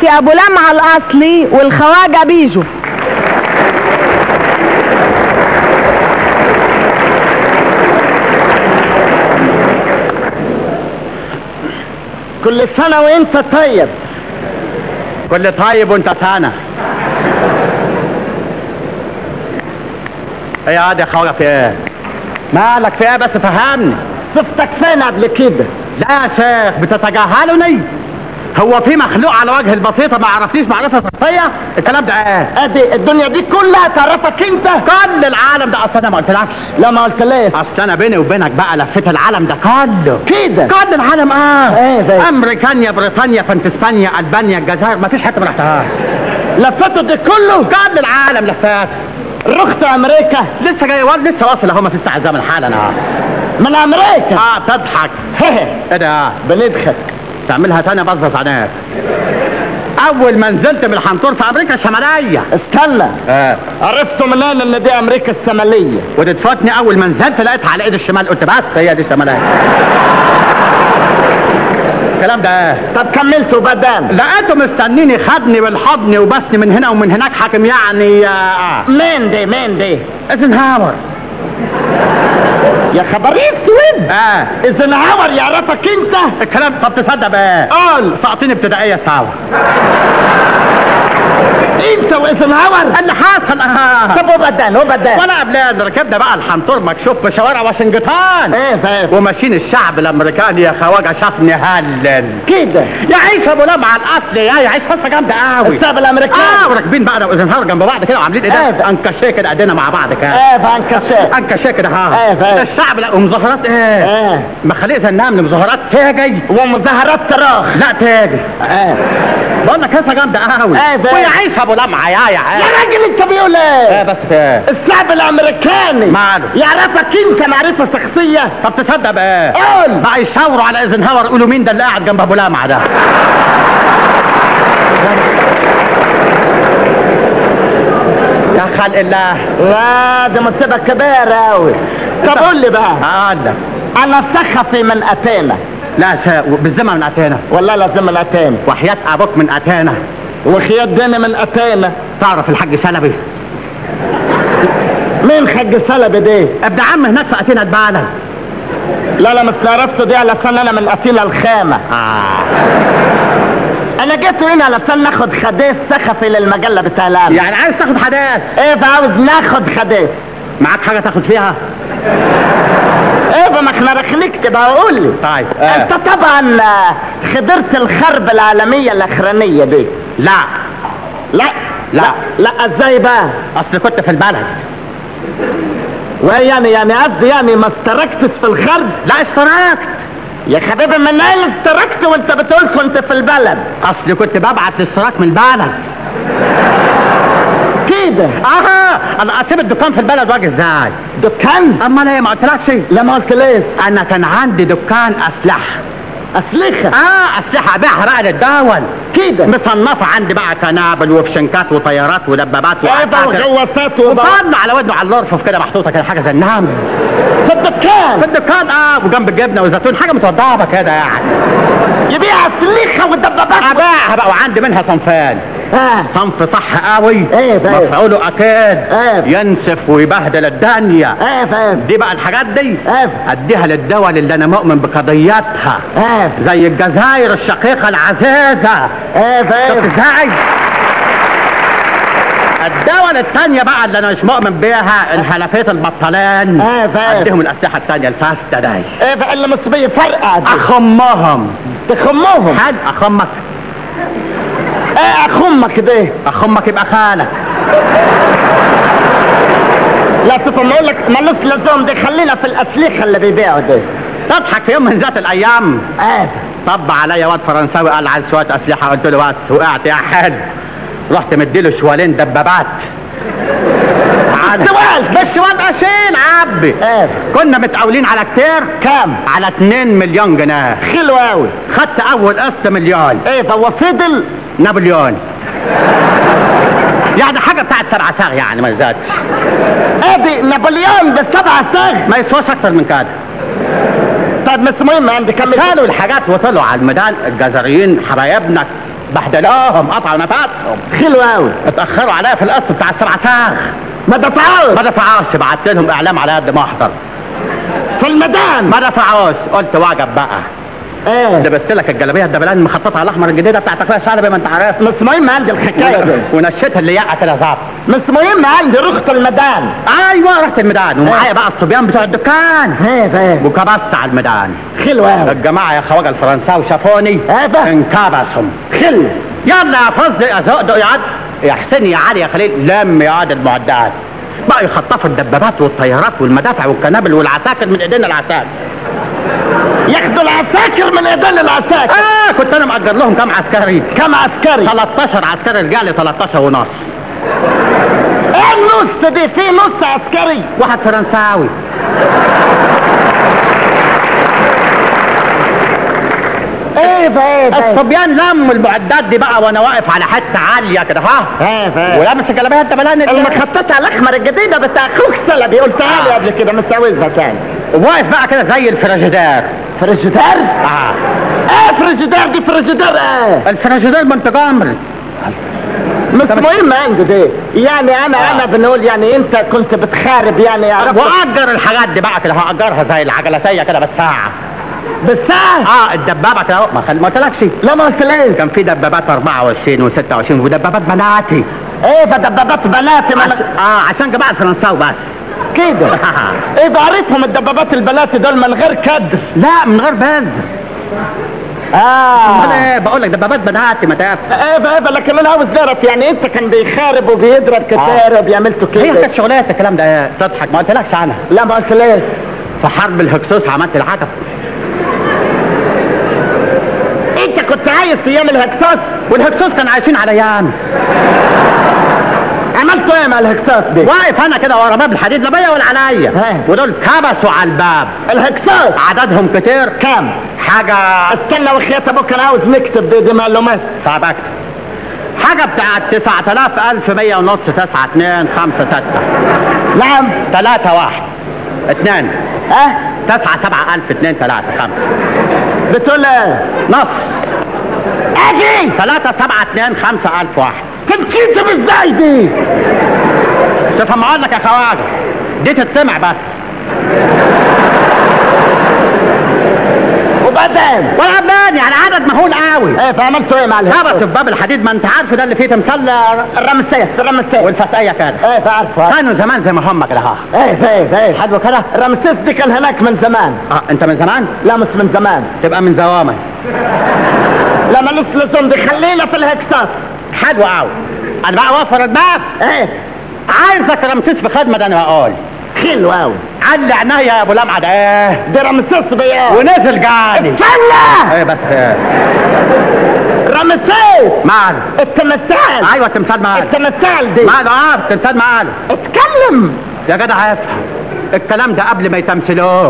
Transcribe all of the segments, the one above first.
دلوقتي ابو لمعة الاصلي والخواجة بيجو كل سنة وانت طيب كل طيب وانت سنة ايه يا عادي يا خواجة في ايه مالك في ايه بس فهمني شفتك فين قبل كده لا يا شيخ بتتجاهلني هو في مخلوق على وجه البسيطة ما عرفتيش معرفة شخصية الكلام ده ايه ادي الدنيا دي كلها تعرفك انت كل العالم ده اصل انا ما قلتلكش لا ما قلت ليه اصل انا بيني وبينك بقى لفيت العالم ده كله كده كل العالم اه ايه ده امريكانيا بريطانيا فانت اسبانيا البانيا الجزائر ما فيش حته ما رحتهاش لفته دي كله كل العالم لفات رحت امريكا لسه جاي ولا لسه واصل اهو ما في ساعه زمن حالا اه من امريكا اه تضحك ايه ده بنضحك تعملها تاني بزبز عينيك اول ما نزلت من الحنطور في امريكا الشماليه استنى اه عرفت منين ان دي امريكا الشماليه ودي تفوتني اول ما نزلت لقيتها على ايد الشمال قلت بس هي دي الشماليه الكلام ده ايه طب كملت وبدان لقيته مستنيني خدني بالحضن وبسني من هنا ومن هناك حاكم يعني آه. مين دي مين دي ايزنهاور يا خبر اسود اه ايزنهاور يعرفك انت الكلام طب تصدق بقى قول ساقطين ابتدائيه سوا انت وايزنهاور اللي حصل اه طب وبدان وبدان وانا قبل ركبنا بقى الحنطور مكشوف في شوارع واشنطن ايه فاهم وماشيين الشعب الامريكاني يا خواجه شافني هلل كده يعيش ابو لمعه الاصل يا يعيش حصه جامده قوي الشعب الامريكاني اه وراكبين بقى انا وايزنهاور جنب بعض كده وعاملين آه. ايدينا انكشيه كده ايدينا مع بعض كده ايه فانكشات انكشيه كده آه، ها فاهم. الشعب لا ومظاهرات ايه اه مخاليق زنها من المظاهرات تاجي ومظاهرات صراخ لا تاجي اه بقول لك حصه جامده قوي آه، فاهم. ويعيش ابو لمعه يا يا يا يا راجل انت بيقول ايه ايه بس في ايه الشعب الامريكاني ماله يعرفك انت معرفه شخصيه طب تصدق بقى قول بقى يشاوروا على ايزنهاور يقولوا مين ده اللي قاعد جنب ابو لمعه ده يا خلق الله لا دي مصيبه كبيره قوي طب قول لي بقى هقول لك انا سخفي من اتينا لا شا... بالذمه من اتانا والله لازم من اتينا وحياه ابوك من اتانا وخيات ديني من اتينا تعرف الحاج سلبي مين حاج سلبي دي ابن عم هناك في اتينا البالة لا لا مش عرفته دي علشان انا من اتينا الخامه آه. انا جيت هنا علشان ناخد حديث سخفي للمجله بتاع العالم يعني عايز تاخد حداث ايه فعاوز ناخد حديث معاك حاجه تاخد فيها ايه فما احنا رخليك تبقى قول لي طيب انت طبعا آه، حضرت الحرب العالميه الاخرانيه دي لا لا لا. لا ازاي بقى اصل كنت في البلد وإيه يعني يعني قصدي يعني ما اشتركتش في الحرب لا اشتركت يا حبيبي من اين اشتركت وانت بتقول كنت في البلد اصل كنت ببعت الاشتراك من البلد كده اه انا اسيب الدكان في البلد واجي ازاي دكان اما انا ما قلتلكش لا ما قلت ليش انا كان عندي دكان اسلحه اسلخه اه اسلحه ابيعها بقى للدول كده مصنفه عندي بقى قنابل وفشنكات وطيارات ودبابات جايبه وعساكر وغواصات وبقى وطلع على ودنه على الارفف كده محطوطه كده حاجه زي النمل في الدكان في الدكان اه وجنب الجبنه والزيتون حاجه متوضبه كده يعني يبيع السليخه والدبابات ابيعها بقى وعندي منها صنفين اه صنف صح قوي ايه بقى؟ مفعوله اكيد ايه ينسف ويبهدل الدنيا ايه فاهم دي بقى الحاجات دي ايه اديها للدول اللي انا مؤمن بقضيتها ايه زي الجزائر الشقيقة العزيزة ايه شفت فاهم ازاي الدول التانية بقى اللي انا مش مؤمن بيها الحلفية البطلان ايه فاهم اديهم الاسلحة التانية الفاسدة دي ايه فاهم اللي مش بيفرقع دي اخمهم تخمهم حد اخمك ايه اخمك ده اخمك يبقى خالك لا شوف ما اقول لك مالوش لزوم دي خلينا في الاسلحه اللي بيبيعوا دي تضحك في يوم من ذات الايام ايه طب عليا واد فرنساوي قال عايز شويه اسلحه قلت له بس وقعت يا حد رحت مديله شوالين دبابات شوال بس واد اشيل عبي ايه كنا متقاولين على كتير كام على 2 مليون جنيه حلو قوي خدت اول قسط مليون ايه فهو فضل نابليون يعني حاجه بتاعت سبعة ساغ يعني ما زادش ادي نابليون بالسبعة ساغ ما يسواش اكتر من كده طيب مش مهم عندي كم شالوا الحاجات وطلعوا على الميدان الجزريين حبايبنا بهدلوهم قطعوا نفسهم حلو قوي اتاخروا عليا في القسط بتاع السبع ساغ ما دفعوش ما دفعوش بعت لهم اعلام على قد ما احضر في الميدان ما دفعوش قلت واجب بقى ايه لبست لك الجلابيه الدبلان مخططها الاحمر الجديده بتاعت اخويا شعبي ما انت عارف مش مهم عندي الحكايه دي ونشيتها اللي يقع كده ظبط مش مهم عندي رحت الميدان ايوه رحت الميدان ومعايا بقى الصبيان بتوع الدكان ايه فاهم وكبست على الميدان حلو قوي الجماعه يا خواجه الفرنساوي شافوني ايه فاهم انكبسوا حلو يلا يا فضل يا زقدق يا عد يا حسين يا علي يا خليل لم يا عاد المعدات بقوا يخطفوا الدبابات والطيارات والمدافع والكنابل والعساكر من ايدينا العساكر ياخدوا العساكر من ايدين العساكر اه كنت انا مأجر لهم كام عسكري كم عسكري 13 عسكري رجع لي 13 ونص ايه النص دي في نص عسكري واحد فرنساوي ايه فاهم فاهم الصبيان لموا المعدات دي بقى وانا واقف على حته عاليه كده ها ايه فاهم ولابس الجلابيه الدبلان اللي- المخططة الاحمر الجديدة بتاع اخوك سلبي قلتها لي قبل كده مستوزها تاني واقف بقى كده زي الفراجيدير فريجيدار اه ايه فريجيدار دي فريجيدار ايه الفراجيدير بنت جمر مش مهم عندي دي يعني انا انا بنقول يعني انت كنت بتخارب يعني عرفت واجر الحاجات دي بقى كده هاجرها زي العجلتيه كده بالساعه بالساعة اه الدبابه كده أهو، ما خل... ما قلتلكش لا ما قلتليش كان في دبابات 24 و26 ودبابات بناتي ايه فدبابات بناتي ما عش... أنا- اه عشان جماعه الفرنساوي بس كده ايه بعرفهم الدبابات البناتي دول من غير كدر لا من غير بنز اه انا بقول لك دبابات بناتي ما تعرف ايه بقى بقى لكن انا عاوز نعرف يعني انت كان بيخارب وبيضرب كتير وبيعملته هي كده كانت شغلات الكلام ده ايه تضحك ما قلتلكش عنها لا ما قلتليش في حرب الهكسوس عملت العجب انت كنت عايز ايام الهكساس والهكسوس كانوا عايشين على ايام عملت ايه مع الهكساس دي واقف انا كده ورا باب الحديد لا بيا ولا عليا ها. ودول كبسوا على الباب الهكساس عددهم كتير كام حاجه استنى وخيات ابوك انا عاوز نكتب دي, دي معلومات صعب اكتر حاجه بتاعت 9000 1100 ونص 9 2 5 6 نعم 3 1 2 اه 9 7000 2 3 5 بتقول ايه نص اجي 3 7 2 5000 واحد تنكتب ازاي دي شوف ما اقول لك يا خواجه دي تتسمع بس وبعدين ولا بان يعني عدد مهول قوي ايه فعملتوا ايه مع كبسوا الهكساس في باب الحديد ما انت عارف ده اللي فيه تمثال الرمسيس الرمسيس والفتايه كده ايه فعارفه كانوا زمان زي ما هم كده ها ايه ايه ايه حد كده الرمسيس دي كان هناك من زمان اه انت من زمان لا مش من زمان تبقى من زوامل لا مالوش لزوم دي خلينا في الهكساس حلو قوي انا بقى اوفر الباب ايه عايزك رمسيس في خدمه ده انا بقول حلو قوي علي عينيا يا ابو لمعه ده ايه دي رمسيس بيا ونزل جالي استنى ايه بس إيه؟ رمسيس ماله التمثال ايوه التمثال ماله التمثال دي ماله اه التمثال ماله اتكلم يا جدع افهم الكلام ده قبل ما يتمثلوه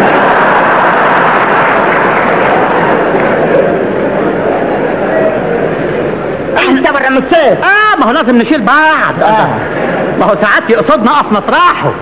انت والرمسيس اه ما هو لازم نشيل بعض آه. ما هو ساعات يقصدنا اقف مطرحه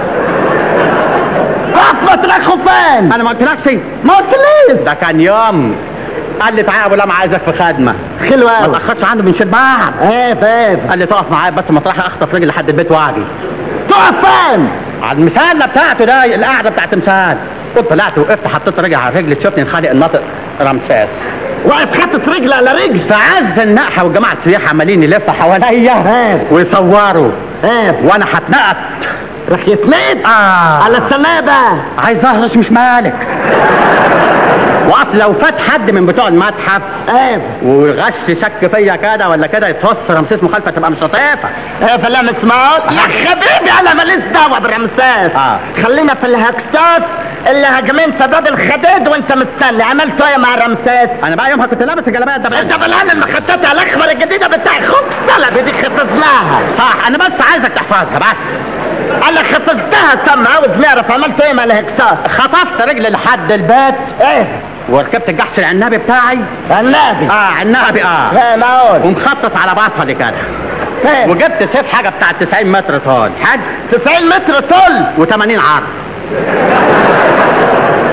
اقف مطرحه فين انا ما قلتلكش ما قلتليش ده كان يوم قال لي تعالى يا ابو لمعه عايزك في خدمه حلو ما قوي تاخرش عنده بنشيل بعض ايه فين قال لي تقف معايا بس مطرحي اخطف رجلي لحد البيت واجي تقف فين على المسله بتاعته ده القعده بتاعت مثال قلت طلعت وقفت حطيت رجلي على رجلي تشوفني الخالق الناطق رمساس واقف حاطط رجل على رجل في عز النقحه والجماعه السياح عمالين يلفوا حواليا ايه ويصوروا ايه وانا هتنقط راح يتنقط اه على السنابة عايز اهرش مش مالك وقف لو فات حد من بتوع المتحف ايه وغش شك فيا كده ولا كده يتفص رمسيس مخالفه تبقى مش لطيفه ايه فلا مسمار يا حبيبي انا ماليش دعوه برمسيس آه. خلينا في الهكسات اللي هاجمين في باب الخديد وانت مستني عملت ايه مع رمسيس انا بقى يومها كنت لابس الجلابيه انت الدبلانه بالان المخططة الاخضر الجديدة بتاع اخوك سلبي دي حفظناها صح انا بس عايزك تحفظها بس انا حفظتها تم عاوز نعرف عملت ايه مع الهكسات خطفت رجلي لحد البيت ايه وركبت الجحش العنابي بتاعي النبي اه عنابي اه ايه معقول ومخطط على بصلي كده ايه وجبت سيف حاجه بتاعت 90 متر طول حد 90 متر طول و80 عرض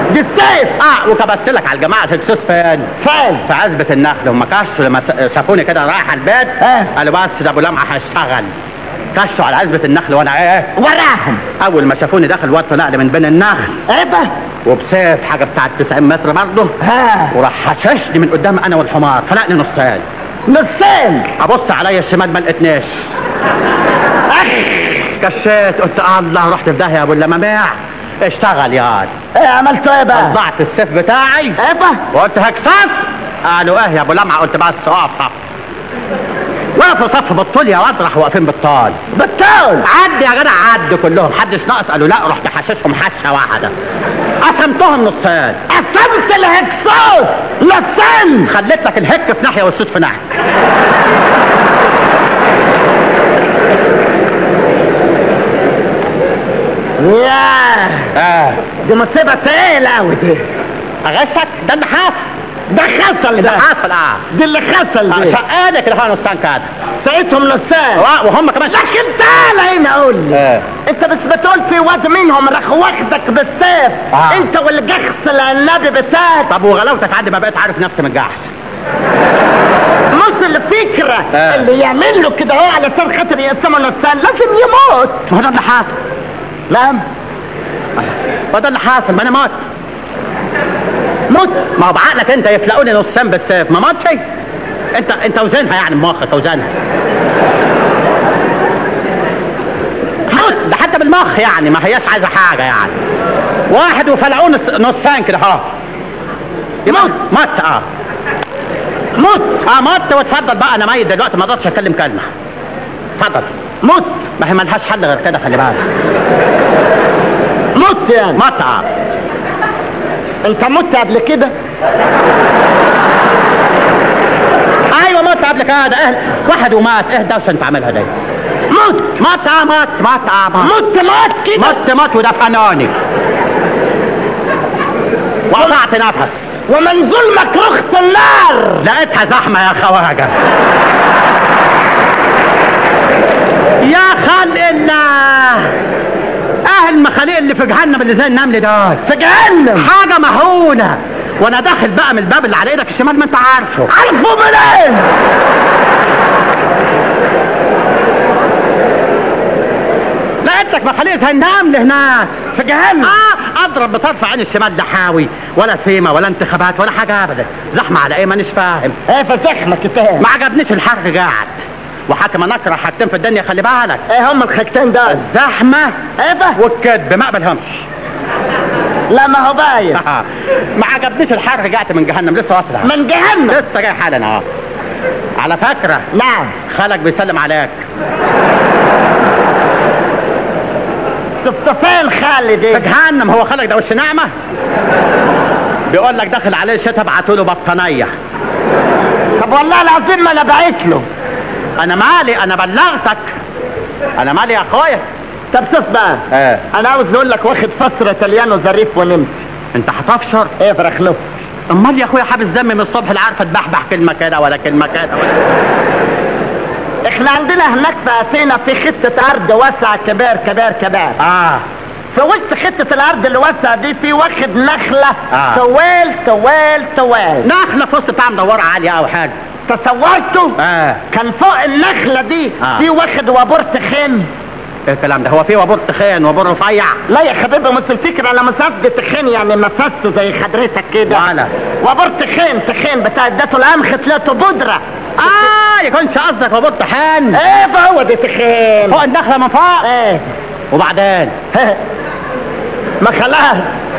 دي السيف اه وكبست لك على الجماعه الكسوس فين فين في عزبة النخل هم كشوا لما س- شافوني كده رايح على البيت آه. قالوا بس ده ابو لمعه هيشتغل كشوا على عزبة النخل وانا ايه وراهم اول ما شافوني داخل واد طلع لي من بين النخل ايه ده وبسيف حاجه بتاعت 90 متر برضه ها وراح حششني من قدام انا والحمار فلقني نصين نصين ابص عليا الشمال ما لقيتنيش اخ كشيت قلت الله رحت في داهيه يا ابو اللماميع اشتغل يا واد ايه عملتوا ايه بقى وضعت السيف بتاعي ايه ده وقلت هكساس قالوا ايه يا ابو لمعه قلت بس اقف صف وقفوا صف بالطول يا واد راحوا واقفين بالطول بالطول عد يا جدع عد كلهم محدش ناقص قالوا لا رحت حششهم حشه واحده قسمتهم نصين قسمت الهكسوس نصين خليت لك الهك في ناحيه والسود في ناحيه ياه اه دي مصيبة تقيلة أوي دي اغشك ده اللي حاصل ده خسل ده ده حاصل اه دي اللي خسل آه، دي شقانك اللي فيها نصان كده سقيتهم نصين آه، وهم كمان لكن تعالى هنا قول لي آه. انت بس بتقول في واد منهم راح واخدك بالسيف آه. انت والجخس العنبي بتاعك طب وغلاوتك عندي ما بقيت عارف نفسي من الجحش نص الفكرة آه. اللي يعمل له كده هو علشان خاطر يقسمه نصين لازم يموت ما هو ده اللي حاصل نعم ما ده اللي حاصل ما انا مات موت ما هو بعقلك انت يفلقوني نصين بالسيف ما ماتش انت انت وزنها يعني بمخك وزنها موت ده حتى بالمخ يعني ما هياش عايزه حاجه يعني واحد وفلقوني نص- نصين كده ها موت مات اه موت اه مات واتفضل بقى انا ميت دلوقتي ما اقدرش اتكلم كلمه اتفضل موت ما هي ملهاش حل غير كده خلي بالك موت يعني مات اه انت مت قبل كده ايوه مات قبل كده اهل واحد ومات ايه الدوشه انت عاملها دي موت مات اه مات مات اه مات مت مات كده مت مت وده فناني وقطعت نفس ومن ظلمك رخت النار لقيتها زحمة يا خواجة يا خلق الله اهل المخاليق اللي في جهنم اللي زي النمل دول في جهنم حاجة مهونة وانا داخل بقى من الباب اللي على ايدك الشمال ما انت عارفه عارفه منين لقيتك مخاليق زي النمل هناك في جهنم اه اضرب بطرف عين الشمال ده حاوي ولا سيمة ولا انتخابات ولا حاجة ابدا زحمة على ايه مانيش فاهم ايه فزخمك فاهم ما عجبنيش الحرق قاعد وحكم انا اكره حاجتين في الدنيا خلي بالك ايه هم الحاجتين دول الزحمه ايه ده والكذب ما اقبلهمش لا ما هو باين ما عجبنيش الحرق رجعت من جهنم لسه واصل من جهنم لسه جاي حالا اهو على فكره نعم خالك بيسلم عليك شفت فين خالد في ايه جهنم هو خالك ده وش نعمه بيقول لك داخل عليه الشتا ابعتوا له بطانيه طب والله العظيم ما انا بعت له انا مالي انا بلغتك انا مالي يا اخويا طب شوف بقى ايه انا عاوز اقول لك واخد فصر تليانو ظريف ونمت انت هتفشر ايه فرخلوف امال يا اخويا حابس دم من الصبح لا عارفه تبحبح كلمه كده ولا كلمه كده ولا احنا عندنا هناك في اثينا في حته ارض واسعه كبير كبير كبير اه في وسط حته الارض اللي واسعه دي في واخد نخله آه. طويل طويل طويل نخله في وسط بتاع مدوره عاليه او حاجه تصورته اه كان فوق النخله دي آه. في واخد وابور تخين ايه الكلام ده هو في وابور تخين وابور رفيع لا يا حبيبي مش الفكره انا مش قصدي تخين يعني مسست زي حضرتك كده ولا. وابور تخين تخين بتاع اديته القمح طلعته بودره اه يكونش قصدك وابور تخين ايه فهو دي تخين فوق النخله من فوق ايه وبعدين ما خلاص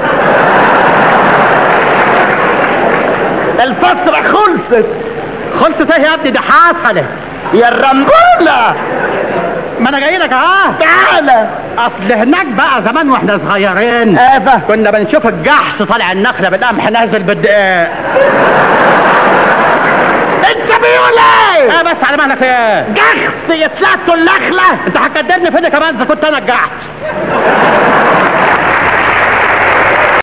الفترة خلصت خلصت ايه يا ابني ده حصلت يا الرمبولة ما انا جاي لك اهو تعالى اصل هناك بقى زمان واحنا صغيرين ايه كنا بنشوف الجحش طالع النخله بالقمح نازل بالدقيق انت بيقول ايه اه بس على مهلك ايه جخس يطلعتوا النخلة انت هتقدرني فين كمان اذا كنت انا الجحش